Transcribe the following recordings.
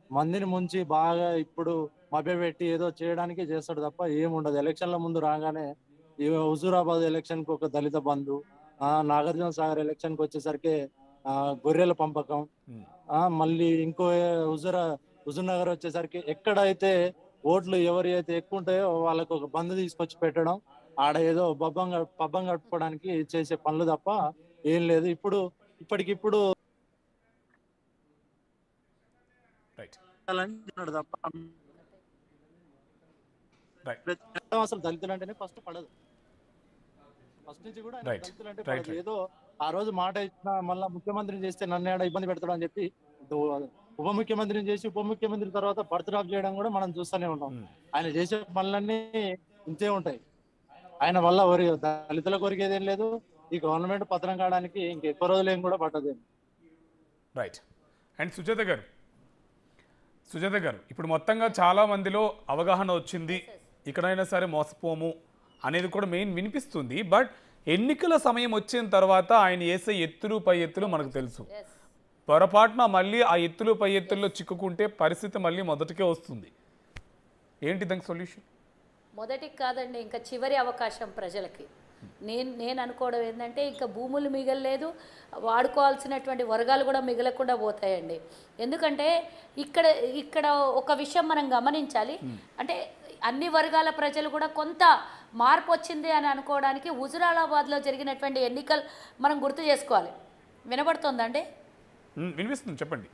మందిని ముంచి బాగా ఇప్పుడు మభ్యపెట్టి ఏదో చేయడానికి చేస్తాడు తప్ప ఏముండదు ఎలక్షన్ల ముందు రాగానే ఈ హుజూరాబాద్ ఎలక్షన్ కి ఒక దళిత బంధు ఆ నాగార్జున సాగర్ ఎలక్షన్ కి వచ్చేసరికి ఆ గొర్రెల పంపకం ఉమ్. ఆ మళ్ళీ ఇంకో హుజూరా హుజూర్ నగర్ వచ్చేసరికి ఎక్కడైతే ఓట్లు ఎవరి అయితే ఎక్కువ ఉంటాయో వాళ్ళకు ఒక బంధు తీసుకొచ్చి పెట్టడం ఆడ ఏదో బబ్బం గ- పబ్బం గడుపుకోవడానికి చేసే పనులు తప్ప ఏం లేదు ఇప్పుడు ఇప్పటికిప్పుడు రైట్ చేయాలని తప్ప Right. ప్రతి- అసలు దళితులు అంటేనే ఫస్ట్ పడదు ఫస్ట్ నుంచి కూడా ఆయన Right. దళితులు అంటే Right, పడదు right. ఏదో ఆ రోజు మాట ఇచ్చిన మళ్ళా ముఖ్యమంత్రిని చేస్తే నన్ను ఏడా ఇబ్బంది పెడతాడు అని చెప్పి దో- ఉప ముఖ్యమంత్రిని చేసి ఉప ముఖ్యమంత్రి తర్వాత బర్త్రాప్ చేయడం కూడా మనం చూస్తూనే ఉంటాం ఉమ్. ఆయన చేసే పనులన్నీ ఇంతే ఉంటాయి ఆయన వల్ల ఎవరి దళితుల కొరికేది ఏం లేదు ఈ గవర్నమెంట్ పత్రం కావడానికి ఇంకెక్కువ రోజులు ఏం కూడా పట్టదు రైట్ అండ్ సుజాత గారు సుజాత గారు ఇప్పుడు మొత్తంగా చాలా మందిలో అవగాహన వచ్చింది ఇక్కడైనా సరే మోసపోము అనేది కూడా మెయిన్ వినిపిస్తుంది బట్ ఎన్నికల సమయం వచ్చిన తర్వాత ఆయన వేసే ఎత్తులు పై ఎత్తులు మనకు తెలుసు ఎస్ పొరపాటున మళ్ళీ ఆ ఎత్తులు పై ఎత్తుల్లో చిక్కుకుంటే పరిస్థితి మళ్ళీ మొదటికే వస్తుంది ఏంటి దానికి సొల్యూషన్ మొదటికి కాదండి ఇంకా చివరి అవకాశం ప్రజలకి నేను నేను అనుకోవడం ఏంటంటే ఇంకా భూములు మిగలలేదు వాడుకోవాల్సినటువంటి వర్గాలు కూడా మిగలకుండా పోతాయండి ఎందుకంటే ఇక్కడ ఇక్కడ ఒక విషయం మనం గమనించాలి అంటే అన్ని వర్గాల ప్రజలు కూడా కొంత మార్పు వచ్చింది అని అనుకోవడానికి హుజురాబాద్లో జరిగినటువంటి ఎన్నికలు మనం గుర్తు చేసుకోవాలి వినబడుతుందండి ఉమ్, వినిపిస్తుంది చెప్పండి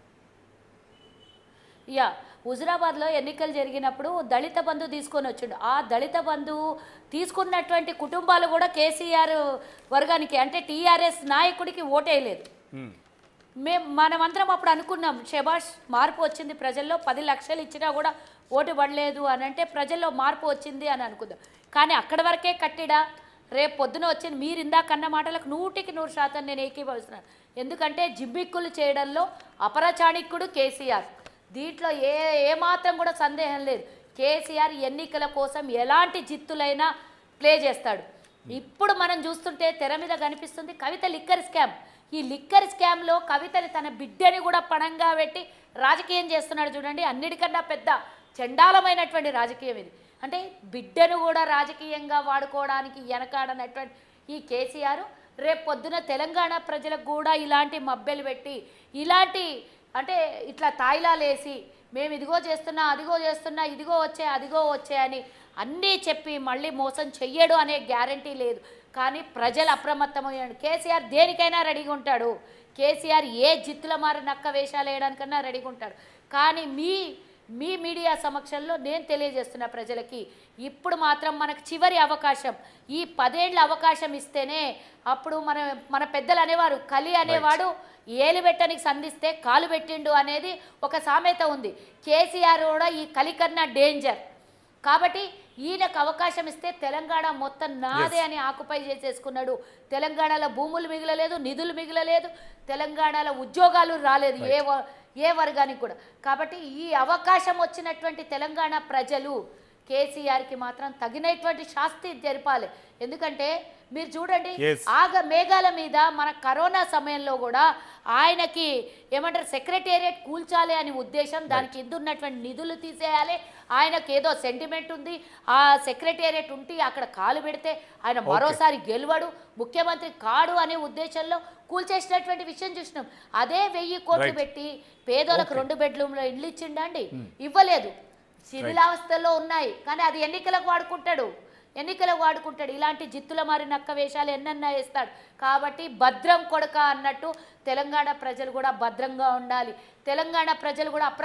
యా హుజురాబాద్లో ఎన్నికలు జరిగినప్పుడు దళిత బంధు తీసుకొని వచ్చిండు ఆ దళిత బంధు తీసుకున్నటువంటి కుటుంబాలు కూడా కేసీఆర్ వర్గానికి అంటే టీఆర్ఎస్ నాయకుడికి ఓటేయలేదు ఉమ్, మేము మనమందరం అప్పుడు అనుకున్నాం శబాష్ మార్పు వచ్చింది ప్రజల్లో పది లక్షలు ఇచ్చినా కూడా ఓటు పడలేదు అని అంటే ప్రజల్లో మార్పు వచ్చింది అని అనుకుందాం కానీ అక్కడి వరకే కట్టిడా రేపు పొద్దున వచ్చింది మీరు ఇందాక అన్న మాటలకు నూటికి నూరు శాతం నేను ఏకీభవిస్తున్నాను ఎందుకంటే జిమ్మిక్కులు చేయడంలో అపరచాణిక్యుడు కేసీఆర్ దీంట్లో ఏ ఏమాత్రం కూడా సందేహం లేదు కేసీఆర్ ఎన్నికల కోసం ఎలాంటి జిత్తులైనా ప్లే చేస్తాడు ఇప్పుడు మనం చూస్తుంటే తెర మీద కనిపిస్తుంది కవిత లిక్కర్ స్కామ్ ఈ లిక్కర్ స్కామ్లో కవితని తన బిడ్డని కూడా పణంగా పెట్టి రాజకీయం చేస్తున్నాడు చూడండి అన్నిటికన్నా పెద్ద చండాలమైనటువంటి రాజకీయం ఇది అంటే బిడ్డను కూడా రాజకీయంగా వాడుకోవడానికి వెనకాడనటువంటి ఈ కేసీఆర్ రేపు పొద్దున తెలంగాణ ప్రజలకు కూడా ఇలాంటి మబ్బెలు పెట్టి ఇలాంటి అంటే ఇట్లా తాయిలాలేసి మేము ఇదిగో చేస్తున్నా అదిగో చేస్తున్నా ఇదిగో వచ్చే అదిగో వచ్చే అని అన్నీ చెప్పి మళ్ళీ మోసం చెయ్యడు అనే గ్యారంటీ లేదు కానీ ప్రజలు అప్రమత్తమయ్యాడు కేసీఆర్ దేనికైనా రెడీగా ఉంటాడు కేసీఆర్ ఏ జిత్తుల మారి నక్క వేషాలు వేయడానికన్నా రెడీగా ఉంటాడు కానీ మీ మీ మీడియా సమక్షంలో నేను తెలియజేస్తున్న ప్రజలకి ఇప్పుడు మాత్రం మనకు చివరి అవకాశం ఈ పదేళ్ళ అవకాశం ఇస్తేనే అప్పుడు మన మన పెద్దలు అనేవారు కలి అనేవాడు ఏలు పెట్టడానికి సంధిస్తే కాలు పెట్టిండు అనేది ఒక సామెత ఉంది కేసీఆర్ కూడా ఈ కలి కన్నా డేంజర్ కాబట్టి ఈయనకు అవకాశం ఇస్తే తెలంగాణ మొత్తం నాదే అని ఆకుపై చేసేసుకున్నాడు తెలంగాణలో భూములు మిగలలేదు నిధులు మిగలలేదు తెలంగాణలో ఉద్యోగాలు రాలేదు ఏ వ- ఏ వర్గానికి కూడా కాబట్టి ఈ అవకాశం వచ్చినటువంటి తెలంగాణ ప్రజలు కేసీఆర్కి మాత్రం తగినటువంటి శాస్తి జరిపాలి ఎందుకంటే మీరు చూడండి Yes. ఆగ మేఘాల మీద మన కరోనా సమయంలో కూడా ఆయనకి ఏమంటారు సెక్రటేరియట్ కూల్చాలి అనే ఉద్దేశం దానికి కింద ఉన్నటువంటి నిధులు తీసేయాలి ఆయనకి ఏదో సెంటిమెంట్ ఉంది ఆ సెక్రటేరియట్ ఉండి అక్కడ కాలు పెడితే ఆయన మరోసారి గెలవడు ముఖ్యమంత్రి కాడు అనే ఉద్దేశంలో కూల్చేసినటువంటి విషయం చూసినాం అదే వెయ్యి కోట్లు Right. పెట్టి పేదోళ్ళకు రెండు బెడ్రూమ్లో ఇల్లు ఇచ్చిండండి ఇవ్వలేదు శిథిలావస్థలో ఉన్నాయి కానీ అది ఎన్నికలకు వాడుకుంటాడు ఎన్నికలకు వాడుకుంటాడు ఇలాంటి జిత్తుల మారి నక్క వేషాలు ఎన్నన్నా వేస్తాడు కాబట్టి భద్రం కొడక అన్నట్టు తెలంగాణ ప్రజలు కూడా భద్రంగా ఉండాలి తెలంగాణ ప్రజలు కూడా అప్ర